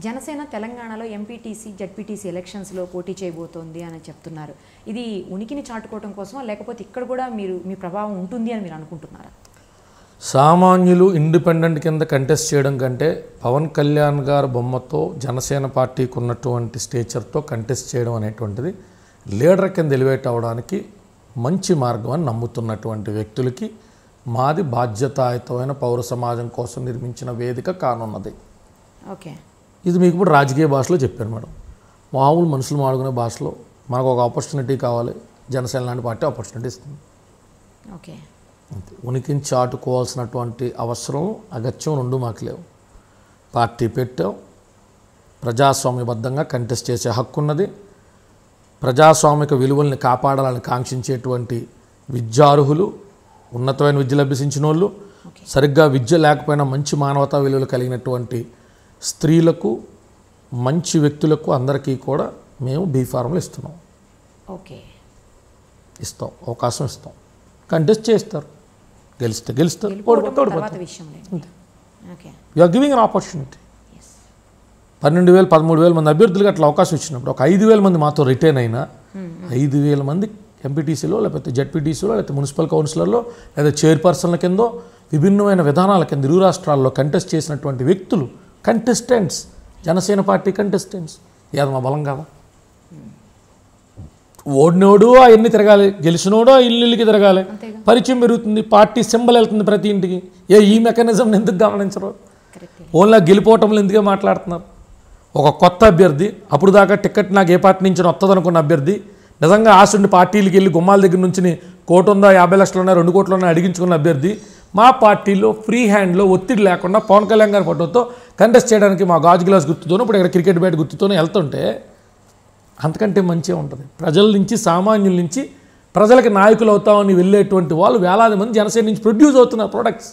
జనసేన తెలంగాణలో MPTC ZPTC ఎలక్షన్స్లో పోటీ చేయబోతోంది అని చెప్తున్నారు ఇది ఉనికిని చాటుకోవడం కోసమా లేకపోతే ఇక్కడ కూడా మీరు మీ ప్రభావం ఉంటుంది అని మీరు అనుకుంటున్నారా సామాన్యులు ఇండిపెండెంట్ కింద కంటెస్ట్ చేయడం కంటే పవన్ కళ్యాణ్ గారి బొమ్మతో జనసేన పార్టీకి ఉన్నటువంటి స్టేచర్తో కంటెస్ట్ చేయడం అనేటువంటిది లీడర్ కింద ఎలివేట్ అవ్వడానికి మంచి మార్గం అని నమ్ముతున్నటువంటి వ్యక్తులకి మాది బాధ్యతాయుతమైన పౌర సమాజం కోసం నిర్మించిన వేదిక కానున్నది ఓకే ఇది మీకు ఇప్పుడు రాజకీయ భాషలో చెప్పాను మేడం మామూలు మనుషులు మాడుకునే భాషలో మనకు ఒక ఆపర్చునిటీ కావాలి జనసేన లాంటి పార్టీ ఆపర్చునిటీ ఇస్తుంది ఓకే అంతే ఉనికిని చాటుకోవాల్సినటువంటి అవసరం అగత్యం రెండు మాకు లేవు పార్టీ పెట్టాం ప్రజాస్వామ్యబద్ధంగా కంటెస్ట్ చేసే హక్కు ఉన్నది ప్రజాస్వామిక విలువల్ని కాపాడాలని కాంక్షించేటువంటి విద్యార్హులు ఉన్నతమైన విద్యలు అభ్యసించిన వాళ్ళు సరిగ్గా విద్య లేకపోయినా మంచి మానవతా విలువలు కలిగినటువంటి స్త్రీలకు మంచి వ్యక్తులకు అందరికీ కూడా మేము బీ ఫార్ములు ఇస్తున్నాం ఓకే ఇస్తాం అవకాశం ఇస్తాం కంటెస్ట్ చేస్తారు గెలిస్తే గెలుస్తారు గెలుపోవడం ఓడిపోతే ఓడిపోతారు తర్వాత విషయం లేదు okay you are giving an opportunity yes పన్నెండు వేలు పదమూడు వేల మంది అభ్యర్థులకు అట్లా అవకాశం ఇచ్చినప్పుడు ఒక ఐదు వేల మంది మాతో రిటైన్ అయినా ఐదు వేల మంది ఎంపీటీసీలో లేకపోతే జడ్పీటీసీలో లేకపోతే మున్సిపల్ కౌన్సిలర్లో లేదా చైర్పర్సన్ల కిందో విభిన్నమైన విధానాల కింద ఇరు రాష్ట్రాల్లో కంటెస్ట్ చేసినటువంటి వ్యక్తులు కంటెస్టెంట్స్ జనసేన పార్టీ కంటెస్టెంట్స్ అది మా బలం కాదా ఓడినోడు అవన్నీ తిరగాలి గెలిచినోడు ఆ ఇల్లు ఇల్లుకి తిరగాలి పరిచయం పెరుగుతుంది పార్టీ సింబల్ వెళ్తుంది ప్రతి ఇంటికి ఏ ఈ మెకానిజం ఎందుకు గమనించరు కరెక్ట్ ఓన్లీ గెలిపోవటంలో ఎందుకే మాట్లాడుతున్నారు ఒక కొత్త అభ్యర్థి అప్పుడు దాకా టికెట్ నాకు ఏ పార్టీ నుంచి వస్తుంది అనుకున్న అభ్యర్థి నిజంగా ఆశుండి పార్టీలకి వెళ్ళి గుమ్మాల దగ్గర నుంచి కోటి ఉందా యాభై లక్షలు ఉన్నాయి రెండు కోట్లు ఉన్నాయి అడిగించుకున్న అభ్యర్థి మా పార్టీలో ఫ్రీ హ్యాండ్లో ఒత్తిడి లేకుండా పవన్ కళ్యాణ్ గారి ఫోటోతో కంటెస్ట్ చేయడానికి మా గాజు గ్లాస్ గుర్తుతోనూ ఇప్పుడు ఇక్కడ క్రికెట్ బ్యాట్ గుర్తుతోనూ వెళ్తుంటే అంతకంటే మంచిగా ఉంటుంది ప్రజల నుంచి సామాన్యుల నుంచి ప్రజలకి నాయకులు అవుతామని వెళ్ళేటువంటి వాళ్ళు వేలాది మంది జనసేన నుంచి ప్రొడ్యూస్ అవుతున్నారు ప్రొడక్ట్స్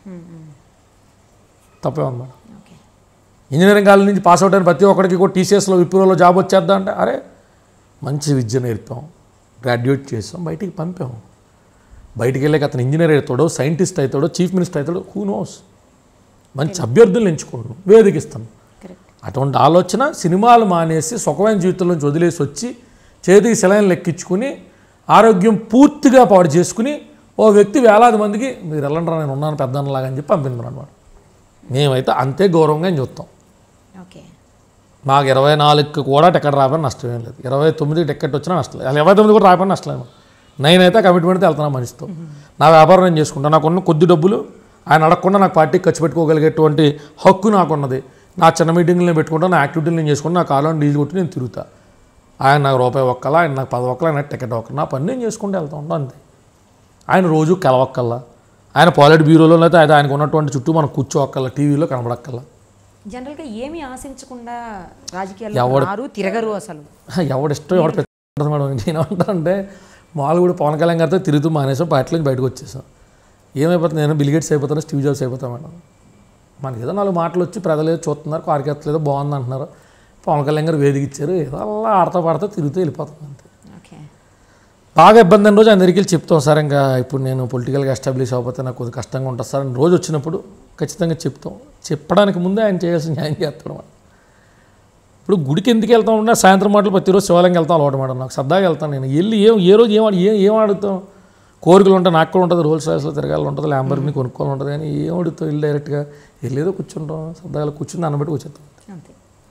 తప్పే ఉంది మేడం ఓకే ఇంజనీరింగ్ కాలేజ్ నుంచి పాస్ అవుట్ అయిన ప్రతి ఒక్కడికి కూడా టీసీఎస్లో విప్రోలో జాబ్ వచ్చేద్దా అంటే అరే మంచి విద్య నేర్పాం గ్రాడ్యుయేట్ చేసాం బయటికి పంపాం బయటికి వెళ్ళాక అతను ఇంజనీర్ అవుతాడో సైంటిస్ట్ అవుతాడో చీఫ్ మినిస్టర్ అవుతాడో హూ నోస్ మంచి అభ్యర్థులను ఎంచుకుంటున్నాం వేదికిస్తాను కరెక్ట్ అటువంటి ఆలోచన సినిమాలు మానేసి సుఖమైన జీవితంలోంచి వదిలేసి వచ్చి చేతికి సెలైన్ లెక్కించుకుని ఆరోగ్యం పూర్తిగా పాడు చేసుకుని ఓ వ్యక్తి వేలాది మందికి మీరు వెళ్ళండి నేను ఉన్నాను పెద్దన్నలాగా అని చెప్పి పంపించాను అనమాట మేమైతే అంతే గౌరవంగా చూస్తాం ఓకే మాకు ఇరవై నాలుగుకి కూడా టికెట్ రాకపోయినా నష్టం ఏం లేదు ఇరవై తొమ్మిది టికెట్ వచ్చినా నష్టం లేదు అసలు ఇరవై తొమ్మిది కూడా రాకపోయినా నష్టం లేదు నేనైతే కమిట్మెంట్తో వెళ్తున్నా మనిషితో నా వ్యాపారం నేను చేసుకుంటాను నాకున్న కొద్ది డబ్బులు ఆయన అడగకుండా నాకు పార్టీకి ఖర్చు పెట్టుకోగలిగేటువంటి హక్కు నాకున్నది నా చిన్న మీటింగ్లు నేను పెట్టుకుంటా నా యాక్టివిటీలు నేను చేసుకుంటా నా కాలం డీజిల్ కొట్టి నేను తిరుగుతా ఆయన నాకు రూపాయి ఒక్కలా ఆయన నాకు పది ఒక్కలా ఆయన టికెట్ ఒక్కలా నా పని నేను చేసుకుంటూ వెళ్తా ఉంటాను అంతే ఆయన రోజు కలవక్కల్లా ఆయన పాలిట్ బ్యూరోలో అయితే ఆయన ఆయనకు ఉన్నటువంటి చుట్టూ మనం కూర్చోక్కల్లా టీవీలో కనబడక్కల్లా జనరల్గా ఏమీ ఆశించకుండా రాజకీయాల్లో రారు తిరగరు అసలు ఎవడిష్టం ఎవడు పెట్టదు మేడం నేనేమంటానంటే మామూలు కూడా పవన్ కళ్యాణ్ గారితో తిరుగుతూ మానేసాం పార్టీలోంచి బయటకు వచ్చేసాం ఏమైపోతుంది నేను బిలిగేట్స్ అయిపోతాను స్టీవ్ జాబ్స్ అయిపోతాను మేడం మనకి ఏదో నాలుగు మాటలు వచ్చి ప్రజలు ఏదో చూస్తున్నారు కార్యకర్తలు ఏదో బాగుంది అంటున్నారు పవన్ కళ్యాణ్ గారు వేదిక ఇచ్చారు ఏదో అలా ఆడతా పాడతా తిరుగుతూ వెళ్ళిపోతాం అంతే ఓకే బాగా ఇబ్బంది అయిన రోజు ఆయన దగ్గరికి వెళ్ళి చెప్తాం సార్ ఇంకా ఇప్పుడు నేను పొలిటికల్గా ఎస్టాబ్లిష్ అవ్వకపోతే నాకు కొద్దిగా కష్టంగా ఉంటుంది సార్ అని రోజు వచ్చినప్పుడు ఖచ్చితంగా చెప్తాం చెప్పడానికి ముందే ఆయన చేయాల్సిన న్యాయం చేస్తాడు మేడం ఇప్పుడు గుడికి ఎందుకు వెళ్తాం ఉన్నా సాయంత్రం మాటలు ప్రతిరోజు శివాలయంకి వెళ్తాం అలవాటు మేడం నాకు సరదాగా వెళ్తాను నేను వెళ్ళి ఏం ఏ రోజు ఏం అడి- ఏం ఏం అడుగుతాం కోరికలు ఉంటాయి నాకు కూడా ఉంటుంది రోల్స్ రాయిస్లో తిరగాలి ఉంటుంది ల్యాంబర్ని కొనుక్కోవాలి ఉంటుంది కానీ ఏం అడుగుతాం వెళ్ళి డైరెక్ట్గా వెళ్ళేదో కూర్చుంటాం సరదాగా కూర్చుని దాన్ని బట్టి కూర్చుంటాం అంతే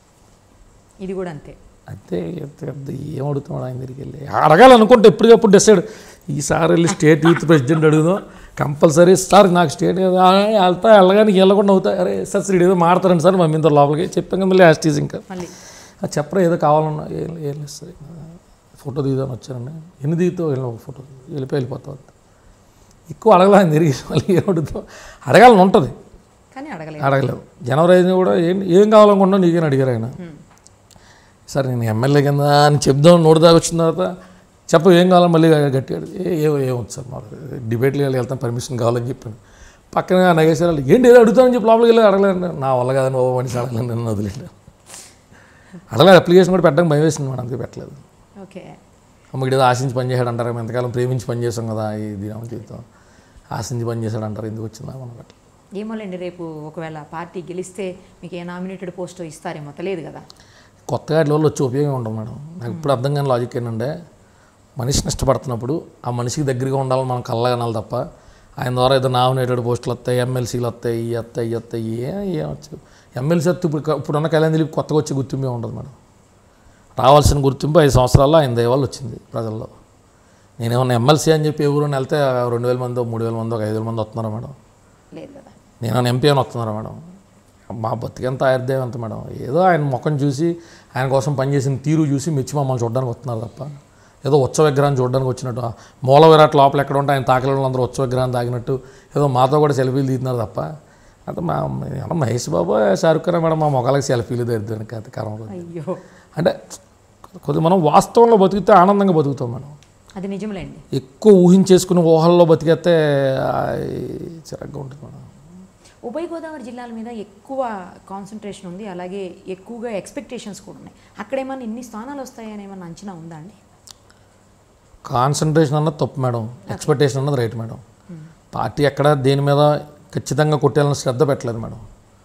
ఇది కూడా అంతే అంతే పెద్ద ఏం అడుగుతాం ఆయన దగ్గరికి వెళ్ళి అడగాలనుకుంటే ఎప్పటికప్పుడు డిసైడ్ ఈసారి వెళ్ళి స్టేట్ యూత్ ప్రెసిడెంట్ అడుగుదాం కంపల్సరీ సార్ నాకు స్టేట్ ఆ, వెళ్తా వెళ్ళగానే వెళ్ళకుండా అవుతా అరే సార్ శ్రీ ఏదో మాడతారండి సార్ మా మీద లోపలికి చెప్పాక మళ్ళీ యాస్టీజ్ ఇంకా మళ్ళీ అది చెప్పరా ఏదో కావాలన్నా ఏం ఏం లేదు సార్ ఫోటో దిగుదాని వచ్చానండి ఎన్ని దిగుతావు వెళ్ళిన ఒక ఫోటో వెళ్ళిపోయి వెళ్ళిపోతావు అంతే. ఎక్కువ అడగలే ఆయన తిరిగి మళ్ళీ ఏం అడుగుతాం అడగాలని ఉంటుంది కానీ అడగలేదు అడగలేవు జనవరి ఐదున కూడా ఏం ఏం కావాలనుకున్నా నీకేం అడిగారు ఆయన సార్ నేను ఎమ్మెల్యే కింద అని చెప్దాం నోటి దాకా వచ్చిన తర్వాత చెప్ప ఏం కావాలో మళ్ళీ గట్టిగా అడిగి, ఏ ఏ ఏమొచ్చు సార్ మాకు డిబేట్లు వెళ్ళి వెళ్తాను పర్మిషన్ కావాలని చెప్పాను పక్కన నగేశ్వరాలు ఏంటి ఏదో అడుగుతానని చెప్పి లోపలికి వెళ్ళి అడగలేదు నా వల్ల కాదని ఓ మనిషి అడగలేదు నన్ను వదిలేదు అడగలేదు అప్లికేషన్ కూడా పెట్టడానికి భయం వేసింది మేడం అందుకే పెట్టలేదు ఓకే అమ్మకి ఏదో ఆశించి పని చేశాడు అంటారు ఎంతకాలం ప్రేమించి పని చేసాం కదా ఇది జీవితం ఆశించి పని చేశాడు అంటారు ఎందుకు వచ్చిందా మనం పెట్టలేదు ఏమోలేండి రేపు ఒకవేళ పార్టీ గెలిస్తే మీకు ఏ నామినేటెడ్ పోస్ట్ ఇస్తారేమో తెలియదు కదా కొత్తగా వాటి వల్ల వచ్చే ఉపయోగం ఉండదు మేడం నాకు ఇప్పుడు అర్థం కాని లాజిక్ ఏంటంటే మనిషిని ఇష్టపడుతున్నప్పుడు ఆ మనిషికి దగ్గరగా ఉండాలని మనం కళ్ళగనాలి తప్ప ఆయన ద్వారా ఏదో నామినేటెడ్ పోస్టులు వస్తాయి ఎమ్మెల్సీలు వస్తాయి ఇవి వస్తాయి ఇవి వస్తాయి ఏ ఏమొచ్చు ఎమ్మెల్సీ వస్తే ఇప్పుడు ఇప్పుడున్న కళ్యాణ్ దిలీప్ కొత్తగా వచ్చే గుర్తింపే ఉండదు మేడం రావాల్సిన గుర్తింపు ఐదు సంవత్సరాల్లో ఆయన దయవల్ల వచ్చింది ప్రజల్లో నేనేమన్నా ఎమ్మెల్సీ అని చెప్పి ఎవరు వెళ్తే రెండు వేల మందో మూడు వేల మందో ఒక ఐదు వేల మంది వస్తున్నారా మేడం లేదు కదా నేను ఎంపీ అని వస్తున్నారా మేడం మా బతికెంత ఆయుర్దేవం ఎంత మేడం ఏదో ఆయన ముఖం చూసి ఆయన కోసం పనిచేసిన తీరు చూసి మెచ్చి మమ్మల్ని చూడడానికి వస్తున్నారు తప్ప ఏదో ఉత్సవ విగ్రహాన్ని చూడడానికి వచ్చినట్టు ఆ మూల విరాట్ లోపల ఎక్కడ ఉంటే ఆయన తాకిల వాళ్ళందరూ ఉత్సవ విగ్రహం తాగినట్టు ఏదో మాతో కూడా సెల్ఫీలు తీస్తున్నారు తప్ప అంటే మా ఏమన్నా మహేష్ బాబు షారుఖ్ ఖాన్ మేడం మా మొగాలకి సెల్ఫీలు దరిద్రానికి అది కారణం అయ్యో అంటే కొద్దిగా మనం వాస్తవంలో బతికితే ఆనందంగా బతుకుతాం మనం అది నిజంలేండి ఎక్కువ ఊహించేసుకుని ఊహల్లో బతికేస్తే ఆ, చిరాగ్గా ఉంటుంది మేడం ఉభయ గోదావరి జిల్లాల మీద ఎక్కువ కాన్సన్ట్రేషన్ ఉంది అలాగే ఎక్కువగా ఎక్స్పెక్టేషన్స్ కూడా ఉన్నాయి అక్కడ ఏమన్నా ఇన్ని స్థానాలు వస్తాయని ఏమన్నా అంచనా ఉందా అండి కాన్సన్ట్రేషన్ అన్నది తప్పు మేడం ఎక్స్పెక్టేషన్ అన్నది రైట్ మేడం పార్టీ ఎక్కడ దేని మీద ఖచ్చితంగా కొట్టేయాలని శ్రద్ధ పెట్టలేదు మేడం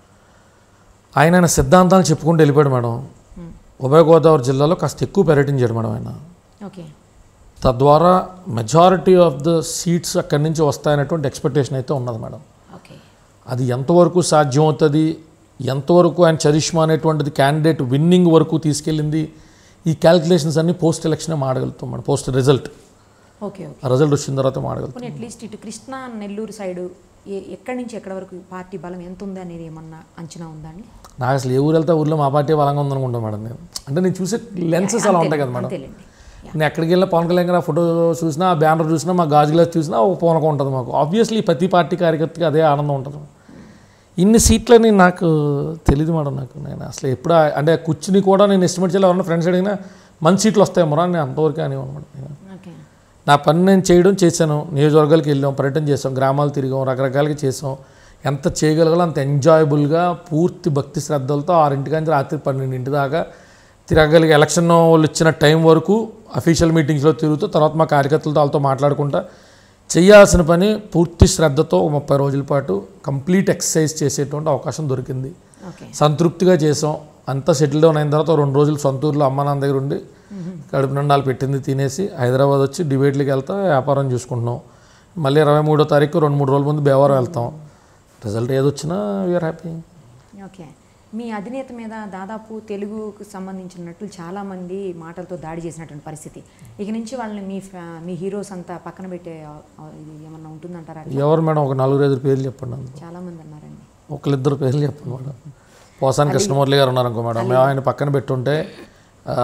ఆయన ఆయన సిద్ధాంతాలు చెప్పుకుంటూ వెళ్ళిపోయాడు మేడం ఉభయ గోదావరి జిల్లాలో కాస్త ఎక్కువ పర్యటించాడు మేడం ఆయన ఓకే తద్వారా మెజారిటీ ఆఫ్ ద సీట్స్ అక్కడి నుంచి వస్తాయనేటువంటి ఎక్స్పెక్టేషన్ అయితే ఉన్నది మేడం ఓకే అది ఎంతవరకు సాధ్యం అవుతుంది ఎంతవరకు ఆయన చరిష్మా అనేటువంటిది క్యాండిడేట్ విన్నింగ్ వరకు తీసుకెళ్ళింది ఈ క్యాల్కులేషన్స్ అన్ని పోస్ట్ ఎలక్షనే మాడగలుగుతాం madam post result okay okay ఆ రిజల్ట్ వచ్చిన తర్వాత మాడగలుగుతాం పోనీ అట్లీస్ట్ ఇటు కృష్ణా నెల్లూరు సైడు ఏ ఎక్కడి నుంచి ఎక్కడి వరకు పార్టీ బలం ఎంత ఉంది అనేది ఏమన్నా అంచనా ఉందా అండి నాకు అసలు ఏ ఊరు వెళ్తే ఆ ఊర్లో మా పార్టీ బలంగా ఉందనుకుంటాం మేడం నేను అంటే నేను చూసే లెన్సెస్ అలా ఉంటాయి కదా మేడం అంతేలేండి నేను ఎక్కడికి వెళ్ళినా పవన్ కళ్యాణ్ గారు ఆ ఫోటో చూసినా ఆ బ్యానర్ చూసినా మా గాజు గ్లాస్ చూసినా ఒక పూనకం ఉంటుంది మాకు ఆబ్వియస్లీ ప్రతి పార్టీ కార్యకర్తకి అదే ఆనందం ఉంటుంది ఇన్ని సీట్లని నాకు తెలియదు మేడం నాకు నేను అసలు ఎప్పుడు ఆ- అంటే కూర్చుని కూడా నేను ఎస్టిమేట్ చేయాలి ఎవరన్నా ఫ్రెండ్స్ అడిగినా మంచి సీట్లు వస్తాయేమో రా నేను అంతవరకు అనేవాను మేడం నేను ఓకే నా పని నేను చేయడం చేశాను నియోజకవర్గాలకు వెళ్ళాం పర్యటన చేసాం గ్రామాలు తిరిగాం రకరకాలుగా చేసాం ఎంత చేయగలగాలో అంత ఎంజాయబుల్గా పూర్తి భక్తి శ్రద్ధలతో ఆరింటి నుంచి రాత్రి పన్నెండింటి దాకా తిరగలిగే ఎలక్షన్ వాళ్ళు ఇచ్చిన టైం వరకు అఫీషియల్ మీటింగ్స్లో తిరుగుతూ తర్వాత మా కార్యకర్తలతో వాళ్ళతో మాట్లాడుకుంటా చేయాల్సిన పని పూర్తి శ్రద్ధతో ఒక ముప్పై రోజుల పాటు కంప్లీట్ ఎక్సర్సైజ్ చేసేటువంటి అవకాశం దొరికింది ఓకే సంతృప్తిగా చేసాం అంతా సెటిల్ డౌన్ అయిన తర్వాత రెండు రోజులు సొంత ఊర్లో అమ్మ నాన్న దగ్గర ఉండి కడుపు నిండాలు పెట్టింది తినేసి హైదరాబాద్ వచ్చి డిబేట్లకి వెళ్తా వ్యాపారం చూసుకుంటున్నాం మళ్ళీ ఇరవై మూడో తారీఖు రెండు మూడు రోజుల ముందు బేవారం వెళ్తాం రిజల్ట్ ఏదొచ్చినా వీఆర్ హ్యాపీ ఓకే మీ అధినేత మీద దాదాపు తెలుగుకు సంబంధించిన నటులు చాలామంది మాటలతో దాడి చేసినటువంటి పరిస్థితి ఇక నుంచి వాళ్ళని మీ ఫ్యా- మీ హీరోస్ అంతా పక్కన పెట్టే ఆ, ఆ, ఇది ఏమన్నా ఉంటుందంటారా ఎవరు మేడం ఒక నలుగురు ఐదు పేర్లు చెప్పండి అందులో చాలామంది అన్నారండి ఒకళ్ళిద్దరు పేర్లు చెప్పండి మేడం పోసాని కృష్ణమూర్తి గారు ఉన్నారు అనుకో మేడం మేము ఆయన పక్కన పెట్టుంటే ఆ,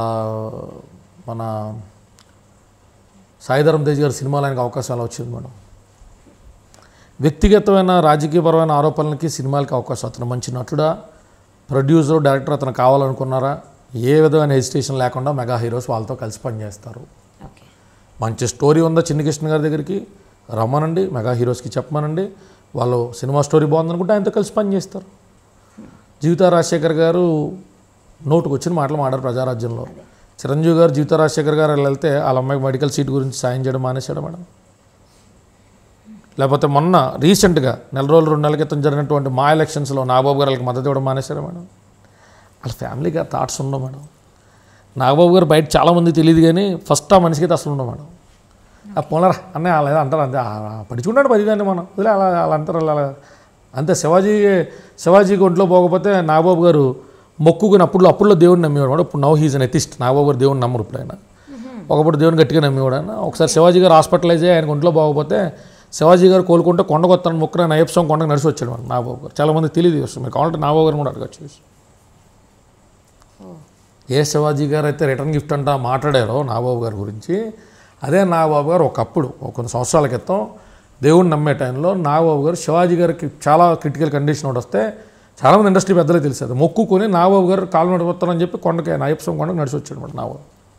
మన సాయిధరం తేజ్ గారి సినిమాలు ఆయనకు అవకాశం ఎలా వచ్చింది మేడం వ్యక్తిగతమైన రాజకీయపరమైన ఆరోపణలకి సినిమాలకి అవకాశం అతను మంచి నటుడా ప్రొడ్యూసర్ డైరెక్టర్ అతను కావాలనుకున్నారా ఏ విధమైన హెజిటేషన్ లేకుండా మెగా హీరోస్ వాళ్ళతో కలిసి పనిచేస్తారు ఓకే మంచి స్టోరీ ఉందా చిన్ని కృష్ణ గారి దగ్గరికి రమ్మనండి మెగా హీరోస్కి చెప్పమనండి వాళ్ళు సినిమా స్టోరీ బాగుందనుకుంటే ఆయనతో కలిసి పనిచేస్తారు జీవిత రాజశేఖర్ గారు నోటుకు వచ్చిన మాటలు మాడారు ప్రజారాజ్యంలో చిరంజీవి గారు జీవిత రాజశేఖర్ గారు ఇలా వెళ్తే వాళ్ళ అమ్మాయికి మెడికల్ సీట్ గురించి సాయం చేయడం మానేశాడు మేడం లేకపోతే మొన్న రీసెంట్గా నెల రోజులు రెండు నెలల క్రితం జరిగినటువంటి మా ఎలక్షన్స్లో నాగబాబు గారు వాళ్ళకి మద్దతు ఇవ్వడం మానేశారు మేడం వాళ్ళ ఫ్యామిలీగా థాట్స్ ఉండవు మేడం నాగబాబు గారు బయట చాలామంది తెలియదు కానీ ఫస్ట్ ఆ మనిషికి అయితే అసలు ఉండవు మేడం ఆ పోనరా అన్నయ్య అలా ఏదో అంటారు అంతే ఆ, ఆ, పడుచుకున్నాడు పదిదాన్ని మనం వదిలే అలా అలా అంటారు అలా అలా. అంతే శివాజీ శివాజీకి ఒంట్లో పోకపోతే నాగబాబు గారు మొక్కుకుని అప్పుడు అప్పుడులో దేవుడిని నమ్మేవాడు ఇప్పుడు now he's an atheist Nagababu గారు దేవుడిని నమ్మరు ఇప్పుడు ఆయన ఒకప్పుడు దేవుని గట్టిగా నమ్మేవాడు ఆయన ఒకసారి శివాజీ గారు హాస్పిటలైజ్ అయ్యి ఆయన ఒంట్లో పోకపోతే శివాజీ గారు కోలుకుంటే కొండకొత్తాను మొక్కన నయప్సం కొండకు నడిచి వచ్చాడు మన నాగబాబు గారు చాలామంది తెలియదు ఈ విషయం మీరు కావాలంటే నాగబాబు గారు కూడా అడగచ్చు ఈ విషయం. ఏ శివాజీ గారు అయితే రిటర్న్ గిఫ్ట్ అంటా మాట్లాడారో నాగబాబు గారి గురించి అదే నాగబాబు గారు ఒకప్పుడు ఒక కొన్ని సంవత్సరాల క్రితం దేవుడిని నమ్మే టైంలో నాగబాబు గారు శివాజీ గారికి చాలా క్రిటికల్ కండిషన్ ఒకటి వస్తే చాలామంది ఇండస్ట్రీ పెద్దలే తెలిసి అది మొక్కుకొని నాగబాబు గారు కాలు నడిపోతారని చెప్పి కొండకి నాయప్సం కొండకు నడిచి వచ్చాడు అనమాట నాగబాబు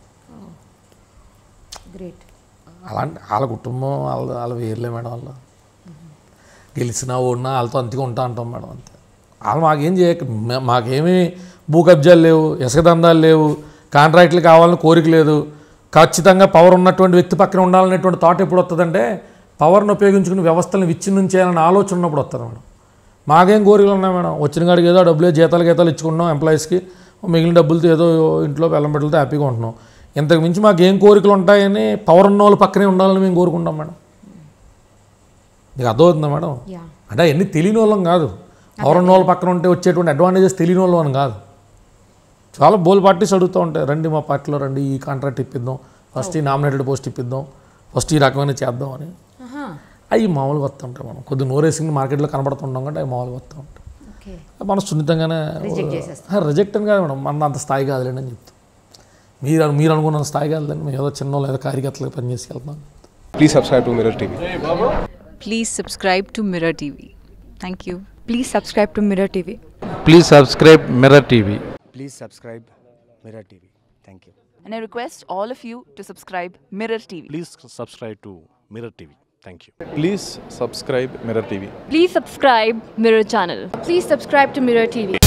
గ్రేట్ అలాంటి వాళ్ళ కుటుంబం వాళ్ళ వాళ్ళ వేర్లే మేడం వాళ్ళ గెలిచినా ఓడినా వాళ్ళతో అంతగా ఉంటా అంటాం మేడం అంతే వాళ్ళు మాకేం చేయక మే- మాకేమీ భూ కబ్జాలు లేవు ఇసుక దందాలు లేవు కాంట్రాక్ట్లు కావాలని కోరిక లేదు ఖచ్చితంగా పవర్ ఉన్నటువంటి వ్యక్తి పక్కన ఉండాలనేటువంటి థాట్ ఎప్పుడు వస్తుందంటే పవర్ను ఉపయోగించుకుని వ్యవస్థలను విచ్ఛిన్నం చేయాలనే ఆలోచన ఉన్నప్పుడు వస్తారు మేడం మాకేం కోరికలు ఉన్నాయి మేడం వచ్చిన కాడికి ఏదో డబ్బులు జీతాలు గీతాలు ఇచ్చుకుంటున్నాం ఎంప్లాయీస్కి మిగిలిన డబ్బులతో ఏదో ఇంట్లో బెల్లం బిడ్డలతో హ్యాపీగా ఉంటున్నాం ఇంతకు మించి మాకు ఏం కోరికలు ఉంటాయని పవర్ ఉన్న వాళ్ళు పక్కనే ఉండాలని మేము కోరుకుంటాం మేడం మీకు అర్థమవుతుందా మేడం యా అంటే అవన్నీ తెలియని వాళ్ళం కాదు పవర్ ఉన్న వాళ్ళ పక్కన ఉంటే వచ్చేటువంటి అడ్వాంటేజెస్ తెలియని వాళ్ళం అని కాదు చాలా బోల్ పార్టీస్ అడుగుతూ ఉంటాయి రండి మా పార్టీలో రండి ఈ కాంట్రాక్ట్ ఇప్పిద్దాం ఫస్ట్ ఈ నామినేటెడ్ పోస్ట్ ఇప్పిద్దాం ఫస్ట్ ఈ రకమైన చేద్దాం అని ఆహా అవి మామూలుగా వస్తుంటాయి మనం కొద్ది నోరేసింగ్ మార్కెట్లో కనబడుతుంటాం కంటే అవి మామూలుగా వస్తూ ఉంటాయి ఓకే మనం సున్నితంగానే రిజెక్ట్ చేసేస్తాం రిజెక్ట్ అని కాదు మేడం మన అంత స్థాయి కాదులేండి అని చెప్తాం మీరు మీరు అనుకున్న స్థాయి కాదులేండి మేము ఏదో చిన్న ఏదో కార్యకర్తలుగా పనిచేసి వెళ్తాం Please subscribe to Mirror TV. Please subscribe to Mirror TV. Thank you. Please subscribe to Mirror TV. Please subscribe Mirror TV. Please subscribe Mirror TV. Thank you. And I request all of you to subscribe Mirror TV. Please subscribe to Mirror TV. Thank you. Please subscribe Mirror TV. Please subscribe Mirror channel. Please subscribe to Mirror TV.